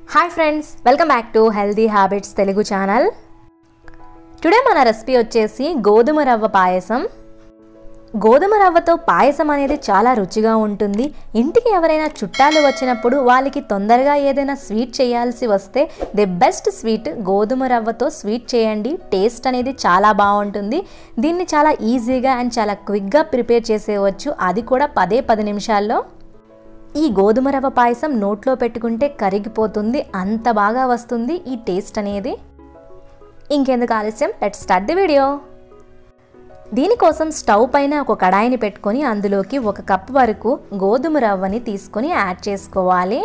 hi friends welcome back to healthy habits Telugu channel today మన recipe వచ్చేసి గోధుమ రవ్వ పాయసం గోధుమ రవ్వతో పాయసం అనేది చాలా రుచిగా ఉంటుంది ఇంటికి ఎవరైనా చుట్టాలు వచ్చినప్పుడు వాళ్ళకి తొందరగా ఏదైనా స్వీట్ చేయాల్సి వస్తే ది బెస్ట్ స్వీట్ గోధుమ రవ్వతో స్వీట్ చేయండి టేస్ట్ అనేది చాలా బాగుంటుంది దీన్ని చాలా ఈజీగా అండ్ చాలా క్విక్గా ప్రిపేర్ చేసేయవచ్చు అది కూడా పదే పది నిమిషాల్లో ఈ గోధుమ రవ్వ పాయసం నోట్లో పెట్టుకుంటే కరిగిపోతుంది అంత బాగా వస్తుంది ఈ టేస్ట్ అనేది ఇంకెందుకు ఆలస్యం లెట్ స్టార్ట్ ది వీడియో దీనికోసం స్టవ్ పైన ఒక కడాయిని పెట్టుకొని అందులోకి ఒక కప్ వరకు గోధుమ రవ్వని తీసుకొని యాడ్ చేసుకోవాలి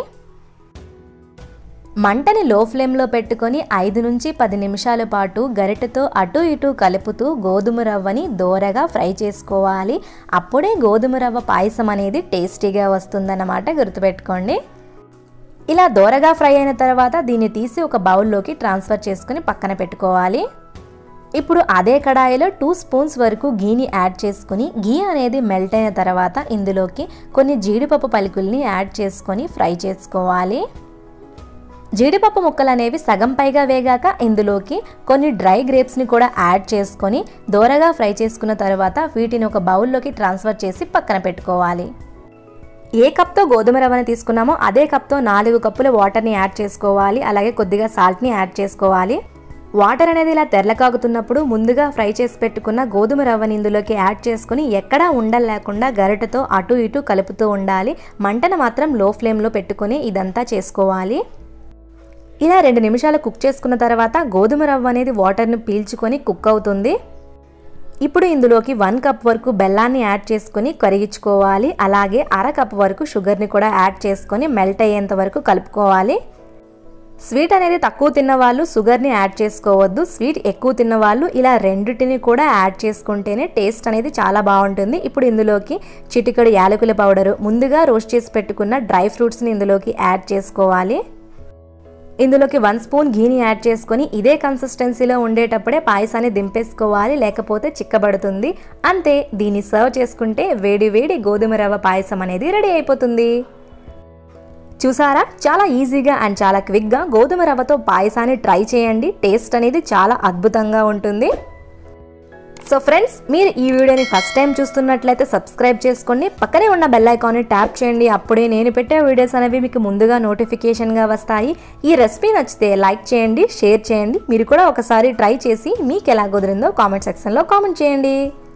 మంటని లో ఫ్లేమ్లో పెట్టుకొని ఐదు నుంచి పది నిమిషాల పాటు గరిటెతో అటు ఇటు కలుపుతూ గోధుమ రవ్వని దోరగా ఫ్రై చేసుకోవాలి అప్పుడే గోధుమ రవ్వ పాయసం అనేది టేస్టీగా వస్తుందన్నమాట గుర్తుపెట్టుకోండి ఇలా దోరగా ఫ్రై అయిన తర్వాత దీన్ని తీసి ఒక బౌల్లోకి ట్రాన్స్ఫర్ చేసుకుని పక్కన పెట్టుకోవాలి ఇప్పుడు అదే కడాయిలో టూ స్పూన్స్ వరకు గీని యాడ్ చేసుకుని గీ అనేది మెల్ట్ అయిన తర్వాత ఇందులోకి కొన్ని జీడిపప్పు పలుకుల్ని యాడ్ చేసుకొని ఫ్రై చేసుకోవాలి జీడిపప్పు ముక్కలు అనేవి సగం పైగా వేగాక ఇందులోకి కొన్ని డ్రై గ్రేప్స్ని కూడా యాడ్ చేసుకొని దోరగా ఫ్రై చేసుకున్న తర్వాత వీటిని ఒక బౌల్లోకి ట్రాన్స్ఫర్ చేసి పక్కన పెట్టుకోవాలి ఏ కప్తో గోధుమ రవ్వని తీసుకున్నామో అదే కప్తో నాలుగు కప్పుల వాటర్ని యాడ్ చేసుకోవాలి అలాగే కొద్దిగా సాల్ట్ని యాడ్ చేసుకోవాలి వాటర్ అనేది ఇలా తెరలకాగుతున్నప్పుడు ముందుగా ఫ్రై చేసి పెట్టుకున్న గోధుమ రవ్వని ఇందులోకి యాడ్ చేసుకుని ఎక్కడా ఉండలు లేకుండా గరిటెతో అటు ఇటు కలుపుతూ ఉండాలి మంటను మాత్రం లో ఫ్లేమ్లో పెట్టుకుని ఇదంతా చేసుకోవాలి ఇలా రెండు నిమిషాలు కుక్ చేసుకున్న తర్వాత గోధుమ రవ్వ అనేది వాటర్ని పీల్చుకొని కుక్ అవుతుంది ఇప్పుడు ఇందులోకి వన్ కప్ వరకు బెల్లాన్ని యాడ్ చేసుకొని కరిగించుకోవాలి అలాగే అర కప్ వరకు షుగర్ని కూడా యాడ్ చేసుకొని మెల్ట్ అయ్యేంత వరకు కలుపుకోవాలి స్వీట్ అనేది తక్కువ తిన్న వాళ్ళు షుగర్ని యాడ్ చేసుకోవద్దు స్వీట్ ఎక్కువ తిన్న వాళ్ళు ఇలా రెండిటిని కూడా యాడ్ చేసుకుంటేనే టేస్ట్ అనేది చాలా బాగుంటుంది ఇప్పుడు ఇందులోకి చిటికడు యాలకుల పౌడరు ముందుగా రోస్ట్ చేసి పెట్టుకున్న డ్రై ఫ్రూట్స్ని ఇందులోకి యాడ్ చేసుకోవాలి ఇందులోకి వన్ స్పూన్ ఘీని యాడ్ చేసుకొని ఇదే కన్సిస్టెన్సీలో ఉండేటప్పుడే పాయసాన్ని దింపేసుకోవాలి లేకపోతే చిక్కబడుతుంది అంతే దీన్ని సర్వ్ చేసుకుంటే వేడి వేడి గోధుమ రవ్వ పాయసం అనేది రెడీ అయిపోతుంది చూసారా చాలా ఈజీగా అండ్ చాలా క్విక్గా గోధుమ రవ్వతో పాయసాన్ని ట్రై చేయండి టేస్ట్ అనేది చాలా అద్భుతంగా ఉంటుంది సో ఫ్రెండ్స్ మీరు ఈ వీడియోని ఫస్ట్ టైం చూస్తున్నట్లయితే సబ్స్క్రైబ్ చేసుకోండి పక్కనే ఉన్న బెల్ ఐకాన్ని ట్యాప్ చేయండి అప్పుడే నేను పెట్టే వీడియోస్ అనేవి మీకు ముందుగా నోటిఫికేషన్గా వస్తాయి ఈ రెసిపీ నచ్చితే లైక్ చేయండి షేర్ చేయండి మీరు కూడా ఒకసారి ట్రై చేసి మీకు ఎలా కుదిరిందో కామెంట్ సెక్షన్లో కామెంట్ చేయండి